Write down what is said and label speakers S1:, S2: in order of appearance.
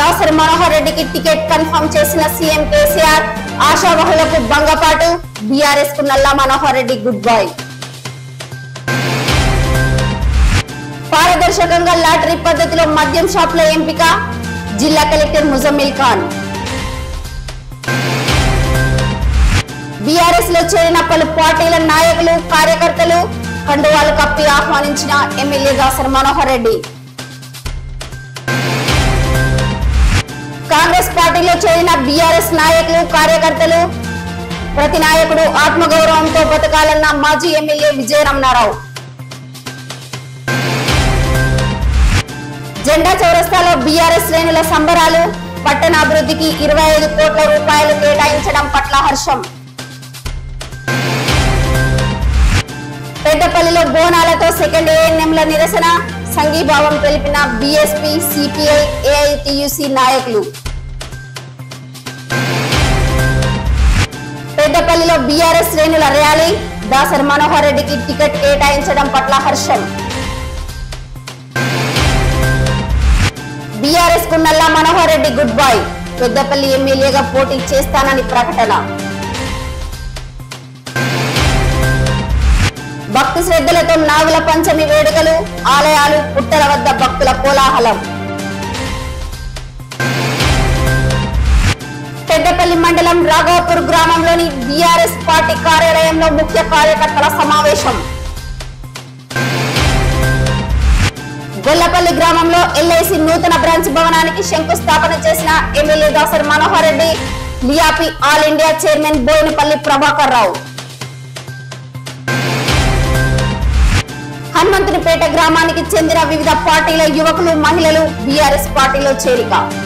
S1: దాసరి మనోహర్ రెడ్డికి ticket confirm చేసిన CM KCR ఆశావహులకు భంగపాటు బీఆర్ఎస్ కు నల్లా మనోహర్ రెడ్డి గుడ్ బై పారదర్శకంగా లాటరీ పద్ధతిలో మద్యం షాపుల ఎంపిక జిల్లా కలెక్టర్ ముజమ్మిల్ ఖాన్ బీఆర్ఎస్ లో చేరిన పలు పార్టీల నాయకులు కార్యకర్తలు కండువాలు కప్పి ఆహ్వానించిన ఎమ్మెల్యే దాసరి మనోహర్ రెడ్డి కాంగ్రెస్ పార్టీలో చేరిన బీఆర్ఎస్ నాయకులు కార్యకర్తలు ప్రతి నాయకుడు ఆత్మగౌరవంతో బతకాలన్న మాజీ ఎమ్మెల్యే విజయరమణారావు జెండా చౌరస్తాలో బీఆర్ఎస్ శ్రేణుల సంబరాలు పట్టణ అభివృద్ధికి ఇరవై ఐదు కోట్ల రూపాయలు కేటాయించడం పట్ల హర్షం పెద్దపల్లిలో బోనాలతో సెకండ్ ఏఎన్ఎంల నిరసన సంఘీభావం తెలిపిన బీఎస్పీ సిపిఐ ఏఐటియుసి నాయకులు పెద్దపల్లిలో బీఆర్ఎస్ శ్రేణుల ర్యాలీ దాసరి మనోహర్ రెడ్డికి టికెట్ కేటాయించడం పట్ల హర్షం బీఆర్ఎస్ కు నల్లా మనోహర్ రెడ్డి గుడ్ బై పెద్దపల్లి ఎమ్మెల్యేగా పోటీ చేస్తానని ప్రకటన భక్తి శ్రద్ధలతో నాగుల పంచమి వేడుకలు ఆలయాలు పుట్టల వద్ద భక్తుల కోలాహలం పెద్దపల్లి మండలం రాఘవపూర్ గ్రామంలోని బీఆర్ఎస్ పార్టీ కార్యాలయంలో ముఖ్య కార్యకర్తల సమావేశం గొల్లపల్లి గ్రామంలో ఎల్ఐసి నూతన బ్రాంచ్ భవనానికి శంకుస్థాపన చేసిన ఎమ్మెల్యే దాసరి మనోహర్ రెడ్డి లియాపి all India chairman Boinapalli Prabhakar Rao Hanumanthunipeta గ్రామానికి చెందిన వివిధ పార్టీల యువకులు మహిళలు బీఆర్ఎస్ పార్టీలో చేరిక